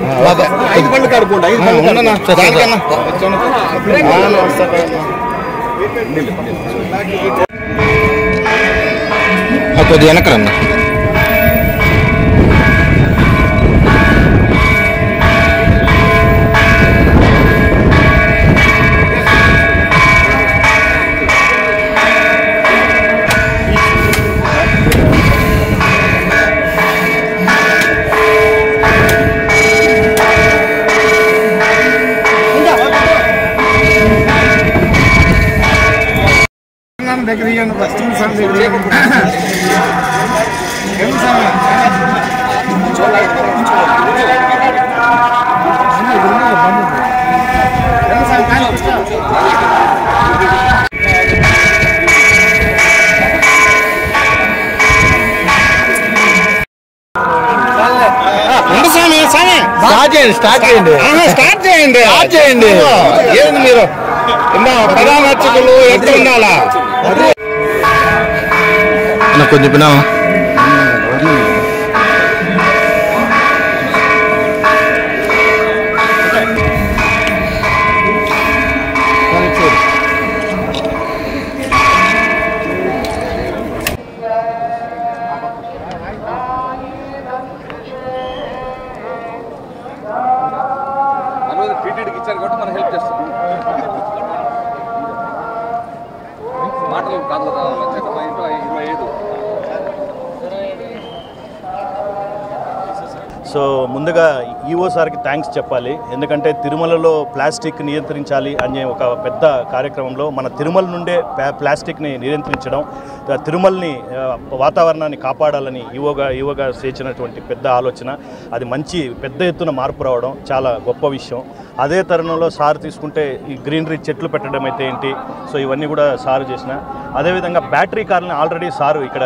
ఐదు బండ్లు కడుకోండి ఐదు బండ్లు ఉండనా దానికన్నా కొద్దిగా వెనకరన్నా దగ్గర ఇవ్వండి ఫస్ట్ సార్ దగ్గర ఇవ్వండి. ఏం సార్? ఏం సార్? కానీ ఉండు స్వామి స్వామి స్టార్ట్ చేయండి స్టార్ట్ చేయండి ఆహా, స్టార్ట్ చేయండి స్టార్ట్ చేయండి. ఏంది మీరు ఇందా ప్రధాన అర్చకులు ఎక్కడ ఉండాలా కొంచెం పినా మనోజ్ టీటీడీకి ఇచ్చారు కాబట్టి మనం హెల్ప్ చేస్తాం మాటలు కాదు కదా లక్ష మా ఇంట్లో ఇరవై ఐదు సో ముందుగా ఈఓ సార్కి థ్యాంక్స్ చెప్పాలి ఎందుకంటే తిరుమలలో ప్లాస్టిక్ నియంత్రించాలి అనే ఒక పెద్ద కార్యక్రమంలో మన తిరుమల నుండే ప్లా- ప్లాస్టిక్ని నియంత్రించడం ఆ, తిరుమలని ఆ, వాతావరణాన్ని కాపాడాలని ఈవోగా ఈవోగా చేసినటువంటి పెద్ద ఆలోచన అది మంచి పెద్ద ఎత్తున మార్పు రావడం చాలా గొప్ప విషయం అదే తరుణంలో సార్ తీసుకుంటే ఈ గ్రీనరీ చెట్లు పెట్టడం అయితే ఏంటి సో ఇవన్నీ కూడా సారు చేసిన అదేవిధంగా బ్యాటరీ కార్లని ఆల్రెడీ సారు ఇక్కడ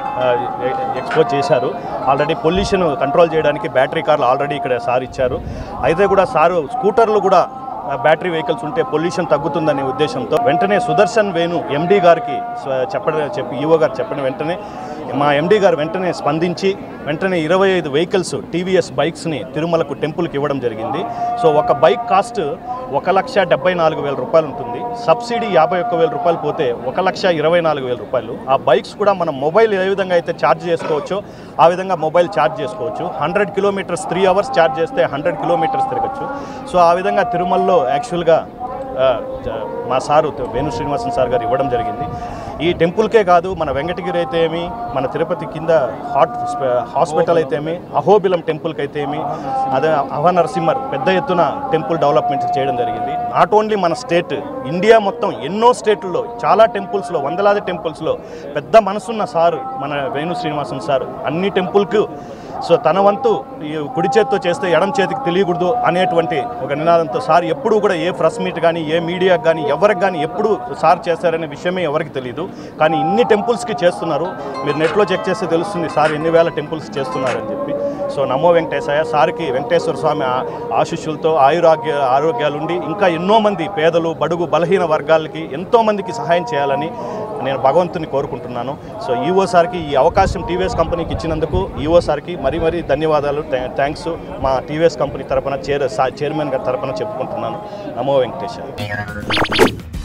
ఎక్స్పోజ్ చేశారు ఆల్రెడీ పొల్యూషన్ కంట్రోల్ చేయడానికి బ్యాటరీ కార్లు ఆల్రెడీ ఇక్కడ సార్ ఇచ్చారు అయితే కూడా సారు స్కూటర్లు కూడా ఆ, బ్యాటరీ వెహికల్స్ ఉంటే పొల్యూషన్ తగ్గుతుందనే ఉద్దేశంతో వెంటనే సుదర్శన్ వేణు ఎండీ గారికి స్వ- చెప్పడం చెప్పి ఈవో గారు చెప్పిన వెంటనే మా ఎండీ గారు వెంటనే స్పందించి వెంటనే ఇరవై ఐదు వెహికల్స్ టీవీఎస్ బైక్స్ని తిరుమలకు టెంపుల్కి ఇవ్వడం జరిగింది సో ఒక బైక్ కాస్ట్ ఒక లక్ష డెబ్బై నాలుగు వేల రూపాయలు ఉంటుంది సబ్సిడీ యాభై ఒక్క వేల రూపాయలు పోతే ఒక లక్ష ఇరవై నాలుగు వేల రూపాయలు ఆ బైక్స్ కూడా మనం మొబైల్ ఏ విధంగా అయితే ఛార్జ్ చేసుకోవచ్చో ఆ విధంగా మొబైల్ ఛార్జ్ చేసుకోవచ్చు hundred kilometres three hours charge చేస్తే హండ్రెడ్ కిలోమీటర్స్ తిరగచ్చు సో ఆ విధంగా తిరుమలలో యాక్చువల్గా ఆ, జ- మా సారు వేణు శ్రీనివాసన్ సార్ గారు ఇవ్వడం జరిగింది ఈ టెంపుల్కే కాదు మన వెంకటగిరి అయితే ఏమి మన తిరుపతి కింద హాట్ హాస్పిటల్ అయితే ఏమి అహోబిలం టెంపుల్కి అయితే ఏమి అదే అవ నరసింహర్ పెద్ద ఎత్తున టెంపుల్ డెవలప్మెంట్ చేయడం జరిగింది నాట్ ఓన్లీ మన స్టేట్ ఇండియా మొత్తం ఎన్నో స్టేట్లలో చాలా టెంపుల్స్లో వందలాది టెంపుల్స్లో పెద్ద మనసున్న సారు మన వేణు శ్రీనివాసన్ సార్ అన్ని టెంపుల్కు సో తన వంతు ఈ కుడి చేత్తో చేస్తే ఎడం చేతికి తెలియకూడదు అనేటువంటి ఒక నినాదంతో సార్ ఎప్పుడూ కూడా ఏ ప్రెస్ మీట్ కానీ ఏ మీడియాకి కానీ ఎవరికి కానీ ఎప్పుడు సార్ చేశారనే విషయమే ఎవరికి తెలియదు కానీ ఇన్ని టెంపుల్స్కి చేస్తున్నారు మీరు నెట్లో చెక్ చేస్తే తెలుస్తుంది సార్ ఎన్ని వేల టెంపుల్స్ చేస్తున్నారని చెప్పి సో నమో వెంకటేశయ్య సార్కి వెంకటేశ్వర స్వామి ఆ- ఆశీస్సులతో ఆయురాగ్య ఆరోగ్యాలుండి ఇంకా ఎన్నో మంది పేదలు బడుగు బలహీన వర్గాలకి ఎంతో మందికి సహాయం చేయాలని నేను భగవంతుని కోరుకుంటున్నాను సో ఈఓ సార్కి ఈ అవకాశం టీవీఎస్ కంపెనీకి ఇచ్చినందుకు ఈఓ సార్కి మరీ మరీ ధన్యవాదాలు థ్యాంక్స్ మా టీవీఎస్ కంపెనీ తరపున చైర్ చైర్మన్ గారి తరపున చెప్పుకుంటున్నాను నమో వెంకటేశ్వర